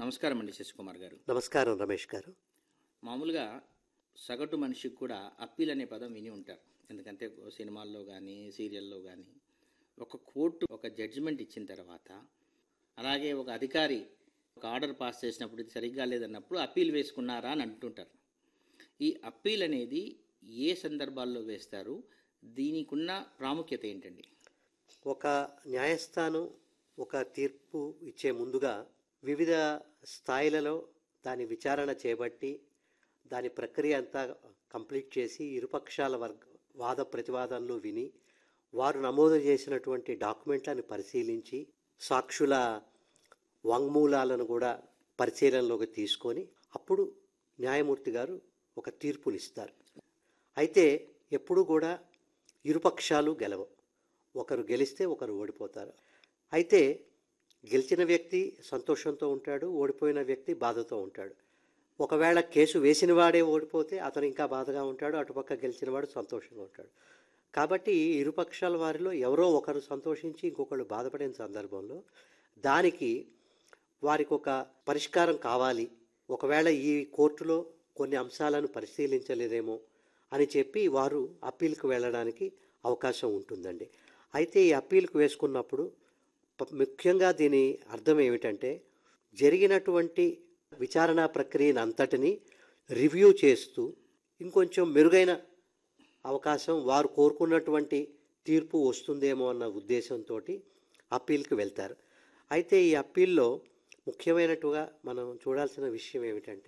నమస్కారం అండి శశికుమార్ గారు నమస్కారం రమేష్ గారు మామూలుగా సగటు మనిషికి కూడా అప్పీల్ అనే పదం విని ఉంటారు ఎందుకంటే సినిమాల్లో కానీ సీరియల్లో కానీ ఒక కోర్టు ఒక జడ్జిమెంట్ ఇచ్చిన తర్వాత అలాగే ఒక అధికారి ఒక ఆర్డర్ పాస్ చేసినప్పుడు ఇది సరిగ్గా లేదన్నప్పుడు అప్పీల్ వేసుకున్నారా అని అంటుంటారు ఈ అప్పీల్ అనేది ఏ సందర్భాల్లో వేస్తారు దీనికున్న ప్రాముఖ్యత ఏంటండి ఒక న్యాయస్థానం ఒక తీర్పు ఇచ్చే ముందుగా వివిధ స్థాయిలలో దాని విచారణ చేపట్టి దాని ప్రక్రియ అంతా కంప్లీట్ చేసి ఇరుపక్షాల వర్గ వాద ప్రతివాదనలు విని వారు నమోదు చేసినటువంటి డాక్యుమెంట్లను పరిశీలించి సాక్షుల వాంగ్మూలాలను కూడా పరిశీలనలోకి తీసుకొని అప్పుడు న్యాయమూర్తి గారు ఒక తీర్పులు ఇస్తారు అయితే ఎప్పుడు కూడా ఇరుపక్షాలు గెలవు ఒకరు గెలిస్తే ఒకరు ఓడిపోతారు అయితే గెలిచిన వ్యక్తి సంతోషంతో ఉంటాడు ఓడిపోయిన వ్యక్తి బాధతో ఉంటాడు ఒకవేళ కేసు వేసిన వాడే ఓడిపోతే అతను ఇంకా బాధగా ఉంటాడు అటుపక్క గెలిచిన వాడు సంతోషంగా ఉంటాడు కాబట్టి ఇరుపక్షాల వారిలో ఎవరో ఒకరు సంతోషించి ఇంకొకరు బాధపడిన సందర్భంలో దానికి వారికి ఒక పరిష్కారం కావాలి ఒకవేళ ఈ కోర్టులో కొన్ని అంశాలను పరిశీలించలేదేమో అని చెప్పి వారు అప్పీల్కి వెళ్ళడానికి అవకాశం ఉంటుందండి అయితే ఈ అప్పీల్కి వేసుకున్నప్పుడు ప- ముఖ్యంగా దీని అర్థం ఏమిటంటే జరిగినటువంటి విచారణ ప్రక్రియను అంతటిని రివ్యూ చేస్తూ ఇంకొంచెం మెరుగైన అవకాశం వారు కోరుకున్నటువంటి తీర్పు వస్తుందేమో అన్న ఉద్దేశంతో అప్పీల్కి వెళ్తారు అయితే ఈ అప్పీల్లో ముఖ్యమైనట్టుగా మనం చూడాల్సిన విషయం ఏమిటంటే